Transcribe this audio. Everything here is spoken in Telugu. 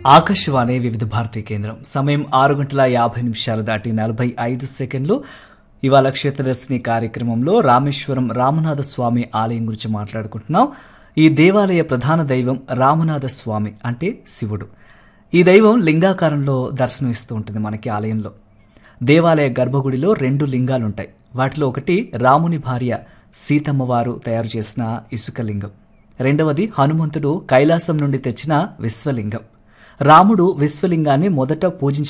ఆకాశవాణి వివిధ భారతీ కేంద్రం సమయం ఆరు గంటల యాభై నిమిషాలు దాటి నలభై ఐదు సెకండ్లు ఇవాళ క్షేత్రదర్శిని కార్యక్రమంలో రామేశ్వరం రామనాథ స్వామి ఆలయం గురించి మాట్లాడుకుంటున్నాం ఈ దేవాలయ ప్రధాన దైవం రామనాథ స్వామి అంటే శివుడు ఈ దైవం లింగాకారంలో దర్శనమిస్తూ ఉంటుంది మనకి ఆలయంలో దేవాలయ గర్భగుడిలో రెండు లింగాలుంటాయి వాటిలో ఒకటి రాముని భార్య సీతమ్మవారు తయారు చేసిన ఇసుక లింగం రెండవది హనుమంతుడు కైలాసం నుండి తెచ్చిన విశ్వలింగం రాముడు విశ్వలింగాన్ని మొదట పూజించిన